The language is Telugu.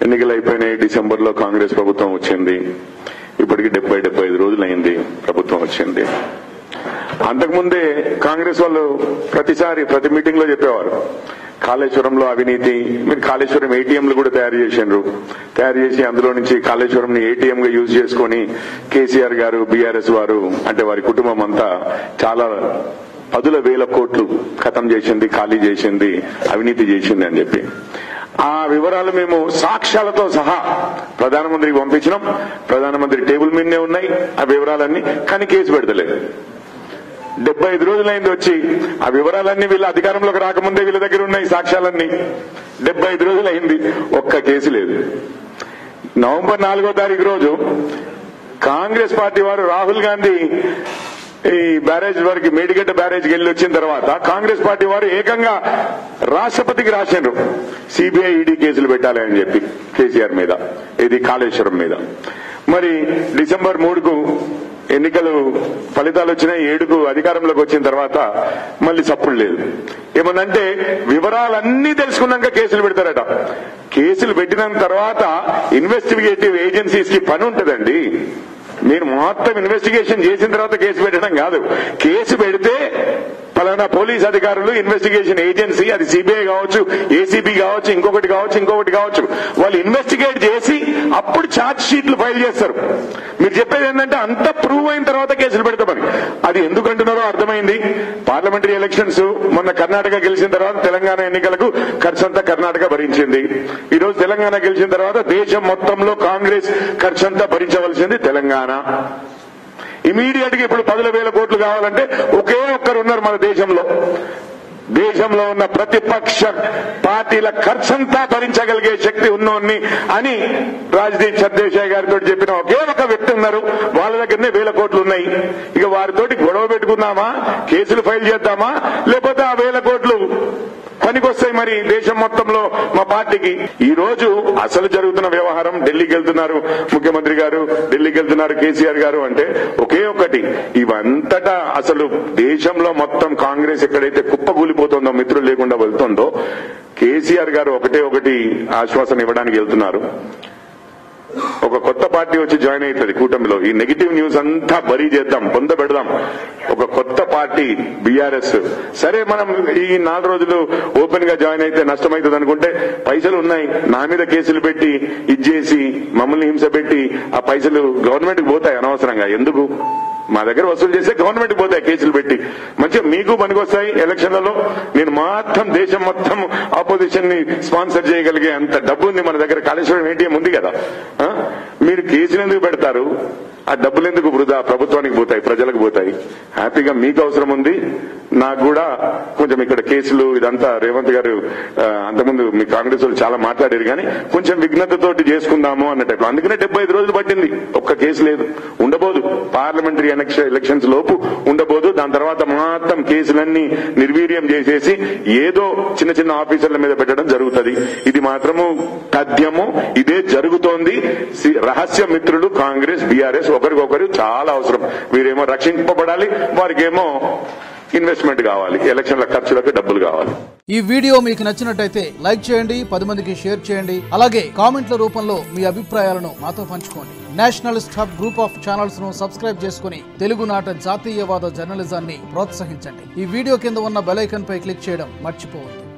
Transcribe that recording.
ఎన్నికలు అయిపోయినాయి డిసెంబర్ లో కాంగ్రెస్ ప్రభుత్వం వచ్చింది ఇప్పటికి డెబ్బై డెబ్బై ఐదు రోజులు అయింది ప్రభుత్వం వచ్చింది అంతకుముందే కాంగ్రెస్ వాళ్ళు ప్రతిసారి ప్రతి మీటింగ్ లో చెప్పేవారు కాళేశ్వరంలో అవినీతి మీరు కాళేశ్వరం ఏటీఎంలు కూడా తయారు చేసిండ్రు తయారు చేసి అందులో నుంచి కాళేశ్వరం ని ఏటీఎం గా యూజ్ చేసుకొని కేసీఆర్ గారు బీఆర్ఎస్ వారు అంటే వారి కుటుంబం అంతా చాలా పదుల వేల కోట్లు ఖతం చేసింది ఖాళీ చేసింది అవినీతి చేసింది అని చెప్పి ఆ వివరాలు మేము సాక్ష్యాలతో సహా ప్రధానమంత్రికి పంపించినాం ప్రధానమంత్రి టేబుల్ మీదనే ఉన్నాయి ఆ వివరాలన్నీ కానీ కేసు పెడతలేదు డెబ్బై ఐదు రోజులైంది వచ్చి ఆ వివరాలన్నీ వీళ్ళ అధికారంలోకి రాకముందే వీళ్ళ దగ్గర ఉన్నాయి సాక్ష్యాలన్నీ డెబ్బై ఐదు రోజులైంది ఒక్క కేసు లేదు నవంబర్ నాలుగో తారీఖు రోజు కాంగ్రెస్ పార్టీ వారు రాహుల్ గాంధీ ఈ బ్యారేజ్ వరకు మేడిగడ్డ బ్యారేజ్కి వెళ్ళి వచ్చిన తర్వాత కాంగ్రెస్ పార్టీ వారు ఏకంగా రాష్ట్రపతికి రాశారు సిబిఐ ఈడీ కేసులు పెట్టాలి అని చెప్పి కేసీఆర్ మీద ఇది కాళేశ్వరం మీద మరి డిసెంబర్ మూడుకు ఎన్నికలు ఫలితాలు వచ్చినాయి ఏడుకు అధికారంలోకి వచ్చిన తర్వాత మళ్ళీ సప్పుడు లేదు ఏమనంటే వివరాలన్నీ తెలుసుకున్నాక కేసులు పెడతారట కేసులు పెట్టిన తర్వాత ఇన్వెస్టిగేటివ్ ఏజెన్సీస్ కి పని ఉంటదండి మీరు మొత్తం ఇన్వెస్టిగేషన్ చేసిన తర్వాత కేసు పెట్టడం కాదు కేసు పెడితే ఫలానా పోలీస్ అధికారులు ఇన్వెస్టిగేషన్ ఏజెన్సీ అది సిబిఐ కావచ్చు ఏసీబీ కావచ్చు ఇంకొకటి కావచ్చు ఇంకొకటి కావచ్చు వాళ్ళు ఇన్వెస్టిగేట్ చేసి అప్పుడు ఛార్జ్ షీట్లు ఫైల్ చేస్తారు మీరు చెప్పేది ఏంటంటే అంత ప్రూవ్ అయిన తర్వాత కేసులు పెడతామని అది ఎందుకు అంటున్నారో అర్థమైంది పార్లమెంటరీ ఎలక్షన్స్ మొన్న కర్ణాటక గెలిచిన తర్వాత తెలంగాణ ఎన్నికలకు ఖర్చంతా కర్ణాటక భరించింది ఈ రోజు తెలంగాణ గెలిచిన తర్వాత దేశం మొత్తంలో కాంగ్రెస్ ఖర్చంతా భరించవలసింది తెలంగాణ ఇమీడియట్ గా ఇప్పుడు పదుల వేల కోట్లు కావాలంటే ఒకే ఒక్కరు ఉన్నారు మన దేశంలో దేశంలో ఉన్న ప్రతిపక్ష పార్టీల ఖర్చంతా భరించగలిగే శక్తి ఉన్నోన్ని అని రాజ్దీప్ సర్దేశాయ్ గారితో చెప్పిన ఒకే ఒక వ్యక్తి ఉన్నారు వాళ్ళ దగ్గరనే వేల కోట్లు ఉన్నాయి ఇక వారితోటి గొడవ పెట్టుకుందామా కేసులు ఫైల్ చేద్దామా లేకపోతే ఆ వేల కోట్లు పనికొస్తాయి మరి దేశం మొత్తంలో మా పార్టీకి ఈ రోజు అసలు జరుగుతున్న వ్యవహారం ఢిల్లీకి వెళ్తున్నారు ముఖ్యమంత్రి గారు ఢిల్లీకి వెళ్తున్నారు కేసీఆర్ గారు అంటే ఒకే ఒకటి ఇవంతటా అసలు దేశంలో మొత్తం కాంగ్రెస్ ఎక్కడైతే కుప్పకూలిపోతుందో మిత్రులు లేకుండా వెళ్తుందో కేసీఆర్ గారు ఒకటే ఒకటి ఆశ్వాసన ఇవ్వడానికి వెళ్తున్నారు ఒక కొత్త పార్టీ వచ్చి జాయిన్ అవుతుంది కూటమిలో ఈ నెగిటివ్ న్యూస్ అంతా బరీ చేద్దాం పొంద పెడదాం ఒక కొత్త పార్టీ బీఆర్ఎస్ సరే మనం ఈ నాలుగు రోజులు ఓపెన్ గా జాయిన్ అయితే నష్టమవుతుంది అనుకుంటే పైసలు ఉన్నాయి నా మీద కేసులు పెట్టి ఇచ్చేసి మమ్మల్ని హింస పెట్టి ఆ పైసలు గవర్నమెంట్ కి పోతాయి అనవసరంగా ఎందుకు మా దగ్గర వసూలు చేస్తే గవర్నమెంట్ పోతాయి కేసులు పెట్టి మంచిగా మీకు పనికొస్తాయి ఎలక్షన్లలో నేను మొత్తం దేశం మొత్తం ఆపోజిషన్ ని స్పాన్సర్ చేయగలిగే అంత డబ్బు ఉంది మన దగ్గర కాళేశ్వరం ఏటీఎం ఉంది కదా ఆ? మీరు కేసులు ఎందుకు పెడతారు ఆ డబ్బులు ఎందుకు వృధా ప్రభుత్వానికి పోతాయి ప్రజలకు పోతాయి హ్యాపీగా మీకు అవసరం ఉంది నాకు కూడా కొంచెం ఇక్కడ కేసులు ఇదంతా రేవంత్ గారు ఆ, అంతకుముందు మీ కాంగ్రెస్ వాళ్ళు చాలా మాట్లాడారు కానీ కొంచెం విఘ్నతతోటి చేసుకుందాము అన్న టైప్ అందుకనే డెబ్బై ఐదు రోజులు పట్టింది ఒక్క కేసు లేదు ఉండబోదు పార్లమెంటరీ ఎలక్షన్స్ లోపు ఉండబోదు దాని తర్వాత మొత్తం కేసులన్నీ నిర్వీర్యం చేసేసి ఏదో చిన్న చిన్న ఆఫీసర్ల మీద పెట్టడం జరుగుతుంది ఇది మాత్రము తథ్యము ఇదే జరుగుతోంది సి- రహస్య మిత్రులు కాంగ్రెస్ బీఆర్ఎస్ ఒకరికొకరు చాలా అవసరం వీరేమో రక్షింపబడాలి వారికేమో ఇన్వెస్ట్మెంట్ కావాలి ఎలక్షన్ల ఖర్చులకు డబ్బులు కావాలి ఈ వీడియో మీకు నచ్చినట్టయితే లైక్ చేయండి పది మందికి షేర్ చేయండి అలాగే కామెంట్ల రూపంలో మీ అభిప్రాయాలను మాతో పంచుకోండి nationalist hub group of channels ను సబ్స్క్రైబ్ చేసుకుని తెలుగునాట జాతీయవాద జర్నలిజాన్ని ప్రోత్సహించండి ఈ వీడియో కింద ఉన్న బెల్ ఐకాన్ పై క్లిక్ చేయడం మర్చిపోవద్దు